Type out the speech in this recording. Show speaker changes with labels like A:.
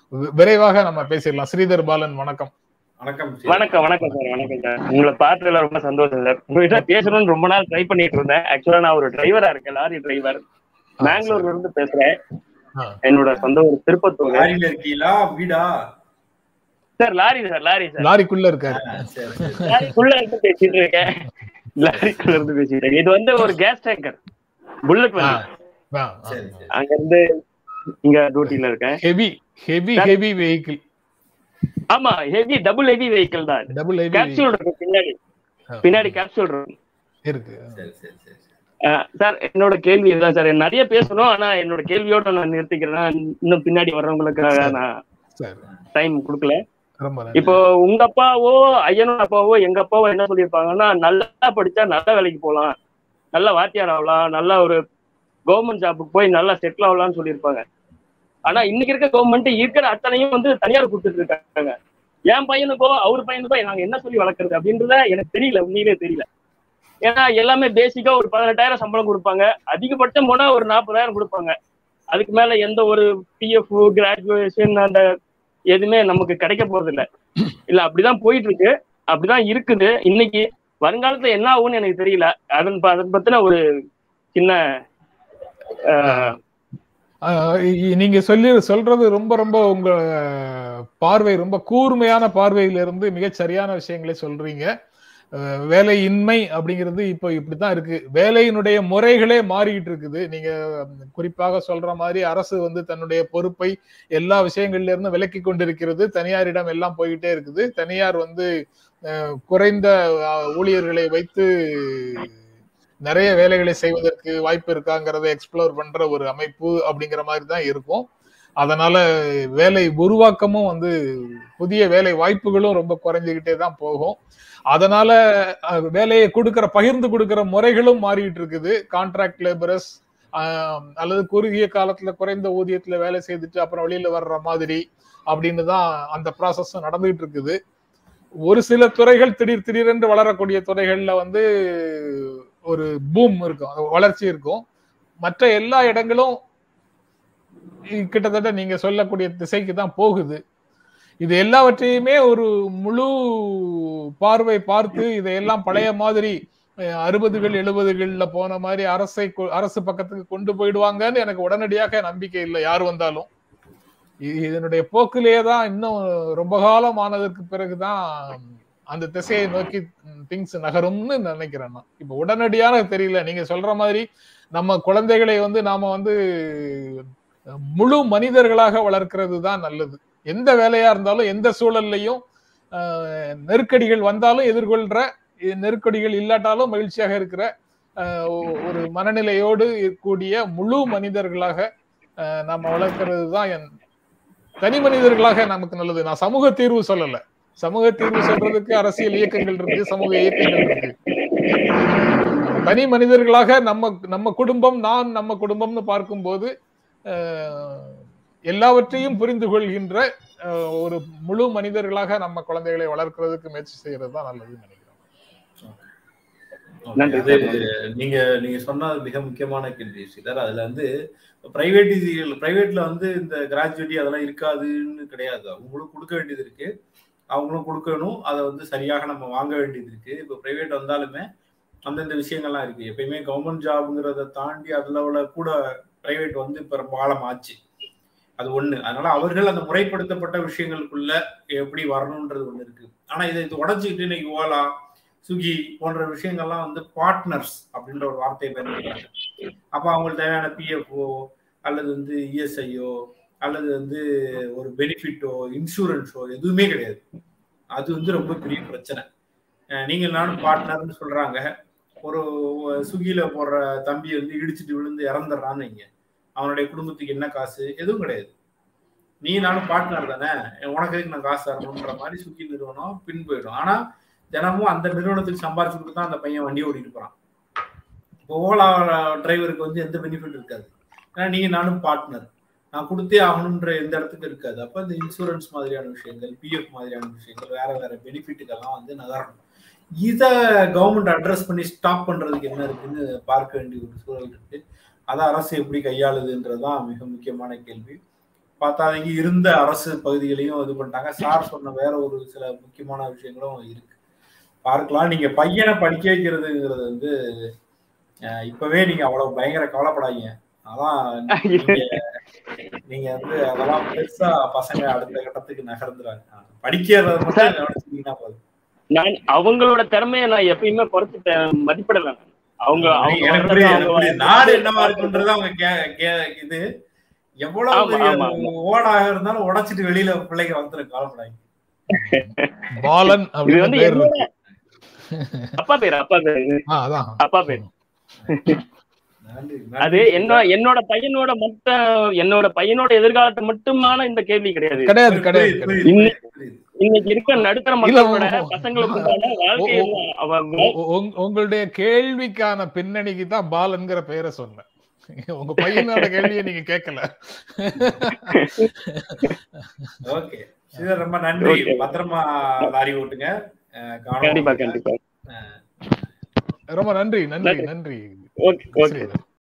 A: We- விரைவாக நம்ம பேசிடலாம் ஸ்ரீதர் பாலன் வணக்கம்
B: வணக்கம்
C: வணக்கம் வணக்கம் சார் வணக்கம் சார் உங்களை பார்த்ததுல ரொம்ப சந்தோஷம் சார் உங்ககிட்ட பேசணும்னு ரொம்ப நாள் ட்ரை பண்ணிட்டு இருந்தேன் ஆக்சுவலா நான் ஒரு டிரைவரா இருக்கேன் லாரி டிரைவர் பெங்களூர்ல இருந்து பேசுறேன்
A: ஆ.
C: என்னோட சொந்த ஒரு திருப்பத்தூர்
B: லாரியில இருக்கீங்களா வீடா
C: sir lorry sir lorry sir
A: லாரிக்குள்ள இருக்காரு
B: ஆ, சரி சரி
C: லாரிக்குள்ள இருந்து பேசிட்டு இருக்கேன் லாரிக்குள்ள இருந்து பேசிட்டு இருக்கேன் இது வந்து ஒரு கேஸ் டேங்கர் புல்லட்
A: ஆ,
C: வந்து
A: ஆ, ஆ.
B: சரி சரி
C: அங்க இருந்து இங்க டியூட்டில இருக்கேன்
A: ஹெவி ஹெவி ஹெவி வெஹிக்கிள்
C: ஆமா ஹெவி டபுள் ஹெவி வெஹிக்கிள் தான்
A: டபுள் ஹெவி
C: கேப்சூல் இருக்கு பின்னாடி பின்னாடி கேப்சூல் இருக்கு
A: இருக்கு
B: சரி சரி சரி சரி.
C: அஹ் சார் என்னோட கேள்வி இதுதான் சார் நிறைய பேசணும் ஆனா என்னோட கேள்வியோட நான் நிறுத்திக்கிறேன் இன்னும் பின்னாடி வர்றவங்களுக்காக நான்
A: சரி
C: டைம் கொடுக்கல
A: ரொம்ப நன்றி.
C: இப்போ உங்க அப்பாவோ ஐயனோட அப்பாவோ எங்க அப்பாவோ என்ன சொல்லியிருப்பாங்கன்னா நல்லா படிச்சா நல்ல வேலைக்கு போகலாம் நல்ல வாத்தியார் ஆகலாம் நல்ல ஒரு கவர்மெண்ட் ஜாபுக்கு போய் நல்லா செட்டில் ஆகலாம்னு சொல்லியிருப்பாங்க ஆனா இன்னைக்கு இருக்க கவர்மெண்ட் இருக்கிற அத்தனையும் வந்து தனியார் கொடுத்துட்டு இருக்காங்க என் பையனுக்கோ அவர் பையனுக்கோ நாங்க என்ன சொல்லி வளர்க்கறது அப்படின்றத எனக்கு தெரியல உண்மையிலே தெரியல ஏன்னா எல்லாமே பேசிக்கா ஒரு பதினெட்டாயிரம் சம்பளம் கொடுப்பாங்க அதிகபட்சம் போனா ஒரு நாற்பதாயிரம் கொடுப்பாங்க அதுக்கு மேல எந்த ஒரு பிஎஃப் கிராஜுவேஷன் அந்த எதுவுமே நமக்கு கிடைக்க போறது இல்ல இல்ல அப்படிதான் போயிட்டு இருக்கு அப்படிதான் இருக்குது இன்னைக்கு வருங்காலத்துல என்ன ஆகும்னு எனக்கு தெரியல அதன் ப- அதன் பத்தின ஒரு சின்ன அஹ்,
A: ஆஹ் இ- நீங்க சொல்லி சொல்றது ரொம்ப ரொம்ப உங்க பார்வை ரொம்ப கூர்மையான பார்வையில இருந்து மிகச் சரியான விஷயங்களை சொல்றீங்க ஆஹ் வேலையின்மை அப்படிங்கிறது இப்போ இப்படித்தான் இருக்கு வேலையினுடைய முறைகளே மாறிக்கிட்டு இருக்குது நீங்க குறிப்பாக சொல்ற மாதிரி அரசு வந்து தன்னுடைய பொறுப்பை எல்லா விஷயங்கள்ல இருந்து விலக்கி கொண்டிருக்கிறது தனியாரிடம் எல்லாம் போய்கிட்டே இருக்குது தனியார் வந்து ஆஹ் குறைந்த ஆஹ் ஊழியர்களை வைத்து நிறைய வேலைகளை செய்வதற்கு வாய்ப்பு இருக்காங்கிறத எக்ஸ்ப்ளோர் பண்ற ஒரு அமைப்பு அப்படிங்கிற மாதிரி தான் இருக்கும் அதனால வேலை உருவாக்கமும் வந்து புதிய வேலை வாய்ப்புகளும் ரொம்ப குறைஞ்சுக்கிட்டே தான் போகும் அதனால அஹ், வேலையை கொடுக்கிற பகிர்ந்து கொடுக்கிற முறைகளும் மாறிட்டு இருக்குது கான்ட்ராக்ட் லேபரர்ஸ் அல்லது குறுகிய காலத்துல குறைந்த ஊதியத்துல வேலை செய்துட்டு அப்புறம் வெளியில வர்ற மாதிரி அப்படின்னு தான் அந்த ப்ராசஸும் நடந்துகிட்டு இருக்குது ஒரு சில துறைகள் திடீர் திடீரென்று வளரக்கூடிய துறைகள்ல வந்து ஒரு பூம் இருக்கும் வளர்ச்சி இருக்கும் மற்ற எல்லா இடங்களும் இ- கிட்டத்தட்ட நீங்க சொல்லக்கூடிய திசைக்கு தான் போகுது இது எல்லாவற்றையுமே ஒரு முழு பார்வை பார்த்து இதையெல்லாம் பழைய மாதிரி அஹ், அறுபதுகள் எழுபதுகள்ல போன மாதிரி அரசை கொ- அரசு பக்கத்துக்கு கொண்டு போயிடுவாங்கன்னு எனக்கு உடனடியாக நம்பிக்கை இல்லை யார் வந்தாலும் இ- இதனுடைய போக்கிலேயே தான் இன்னும் ரொம்ப காலம் ஆனதற்கு பிறகுதான் அந்த திசையை நோக்கி திங்ஸ் நகரும்னு நினைக்கிறேன் நான் இப்ப உடனடியாக தெரியல நீங்க சொல்ற மாதிரி நம்ம குழந்தைகளை வந்து நாம வந்து முழு மனிதர்களாக வளர்க்கிறது தான் நல்லது எந்த வேலையா இருந்தாலும் எந்த சூழல்லையும் ஆஹ், நெருக்கடிகள் வந்தாலும் எதிர்கொள்ற இ- நெருக்கடிகள் இல்லாட்டாலும் மகிழ்ச்சியாக இருக்கிற ஆஹ், ஒ- ஒரு மனநிலையோடு கூடிய முழு மனிதர்களாக ஆஹ், நம்ம வளர்க்கிறது தான் என் தனி மனிதர்களாக நமக்கு நல்லது நான் சமூக தீர்வு சொல்லல சமூக தீர்வு சொல்றதுக்கு அரசியல் இயக்கங்கள் இருக்கு சமூக இயக்கங்கள் இருக்கு தனி மனிதர்களாக நம்ம நம்ம குடும்பம் நான் நம்ம குடும்பம்னு பார்க்கும்போது அஹ், எல்லாவற்றையும் புரிந்து கொள்கின்ற அஹ், ஒரு முழு மனிதர்களாக நம்ம குழந்தைகளை வளர்க்கறதுக்கு முயற்சி செய்யறது தான் நல்லதுன்னு நினைக்கிறேன்
C: நன்றி
B: அது
C: சார்.
B: நீங்க நீங்க சொன்னது மிக முக்கியமான கேள்வி ஸ்ரீதர் அதுல வந்து பிரைவேட் பிரைவேட்ல வந்து இந்த கிராஜுவிட்டி அதெல்லாம் இருக்காதுன்னு கிடையாது அவங்களும் கொடுக்க வேண்டியது இருக்கு அவங்களும் கொடுக்கணும் அதை வந்து சரியாக நம்ம வாங்க வேண்டியது இருக்கு இப்போ பிரைவேட் வந்தாலுமே அந்தந்த விஷயங்கள்லாம் இருக்கு எப்பயுமே கவர்மெண்ட் ஜாப்ங்கிறத தாண்டி அதுல உள்ள கூட பிரைவேட் வந்து இப்ப ரொம்ப காலம் ஆச்சு அது ஒண்ணு அதனால அவர்கள் அந்த முறைப்படுத்தப்பட்ட விஷயங்களுக்குள்ள எப்படி வரணுன்றது ஒண்ணு இருக்கு ஆனா இதை இது உடச்சிக்கிட்டு இன்னைக்கு ஓலா சுகி போன்ற விஷயங்கள்லாம் வந்து பார்ட்னர்ஸ் அப்படின்ற ஒரு வார்த்தையை பயன்படுத்துறாங்க அப்ப அவங்களுக்கு தேவையான பிஎஃப்ஓ அல்லது வந்து இஎஸ்ஐயோ அல்லது வந்து ஒரு பெனிஃபிட்டோ இன்சூரன்ஸோ எதுவுமே கிடையாது அது வந்து ரொம்ப பெரிய பிரச்சனை அஹ் நீங்க நானும் பார்ட்னர்னு சொல்றாங்க ஒரு சுகியில போடுற தம்பி வந்து இடிச்சிட்டு விழுந்து இறந்துடுறான்னு வைங்க அவனுடைய குடும்பத்துக்கு என்ன காசு எதுவும் கிடையாது நீ நானும் பார்ட்னர் தானே உனக்கு எதுக்கு நான் காசு தரணுன்ற மாதிரி சுகி நிறுவனம் பின் போயிடும் ஆனா தினமும் அந்த நிறுவனத்துக்கு சம்பாரிச்சு கொடுத்து தான் அந்த பையன் வண்டி ஓட்டிட்டு போறான் இப்போ ஓலா டிரைவருக்கு வந்து எந்த பெனிஃபிட் இருக்காது ஏன்னா நீங்க நானும் பார்ட்னர் நான் கொடுத்தே ஆகணுன்ற எந்த இடத்துக்கு இருக்காது அப்ப இந்த இன்சூரன்ஸ் மாதிரியான விஷயங்கள் பிஎஃப் மாதிரியான விஷயங்கள் வேற வேற பெனிஃபிட்டுக்கெல்லாம் வந்து நகரணும் இத கவர்மெண்ட் அட்ரஸ் பண்ணி ஸ்டாப் பண்றதுக்கு என்ன இருக்குன்னு பார்க்க வேண்டிய ஒரு சூழல் இருக்கு அதை அரசு எப்படி கையாளுதுன்றதுதான் மிக முக்கியமான கேள்வி பார்த்தாதீங்க இருந்த அரசு பகுதிகளையும் இது பண்ணிட்டாங்க சார் சொன்ன வேற ஒரு சில முக்கியமான விஷயங்களும் இருக்கு பார்க்கலாம் நீங்க பையனை படிக்க வைக்கிறதுங்கிறது வந்து அஹ், இப்பவே நீங்க அவ்வளவு பயங்கர கவலைப்படாதீங்க அதான் நீங்க நீங்க வந்து அதெல்லாம் பெருசா பசங்க அடுத்த கட்டத்துக்கு நகர்ந்துறாங்க படிக்கிறத மட்டும் கவனிச்சீங்கன்னா போதும்
C: நான் அவங்களோட திறமையை நான் எப்பயுமே குறைச்சு மதிப்பிடல நான். அவங்க அவங்க
B: எனக்கு
C: வந்தது
B: புரியுது, எனக்கு
C: அவங்க
B: புரியுது. நாடு என்னவா இருக்குன்றது அவங்க கே- கே- இது எவ்வளவு
C: ஆமா,
B: பெரிய
C: ஆமா,
B: ஓடாக இருந்தாலும் உடைச்சிட்டு வெளியில பிள்ளைங்க வந்துடும் கவலைப்படாங்க
A: பாலன்
C: இது
A: அப்படின்னு
C: வந்து
A: பேர்
C: என்னோட
A: இருக்கு
C: அப்பா பேர் அப்பா பேர்
A: ஆ, அதான்
C: அப்பா பேர்
B: நன்றி,
C: அது
B: நன்றி.
C: என்ன என்னோட பையனோட மொத்த என்னோட பையனோட எதிர்காலத்தை மட்டுமான இந்த கேள்வி கிடையாது
A: கிடையாது கிடையாது
B: புரியுது,
A: கிடையாது.
B: புரியுது, புரியுது.
C: இன்னைக்கு இருக்க நடுத்தர
A: இல்ல,
C: மக்களோட
A: ஓ-
C: பசங்களுக்கு உண்டான வாழ்க்கை
A: ஓ-
C: எல்லாம் அவங்க
A: உ- உங்க- உங்களுடைய கேள்விக்கான பின்னணிக்கு தான் பாலன்கிற பெயரை சொன்னேன் உங்க பையனோட கேள்வியை நீங்க கேட்கல
B: ஓகே ஸ்ரீதர் ரொம்ப நன்றி
C: Okay.
B: பத்திரமா லாரி ஓட்டுங்க அஹ் கவனமா
C: கண்டிப்பா
B: ஓட்டுங்க.
C: கண்டிப்பா
A: ரொம்ப நன்றி நன்றி
C: நன்றி.
A: நன்றி
C: ஓகே ஓகே
A: ஸ்ரீதர்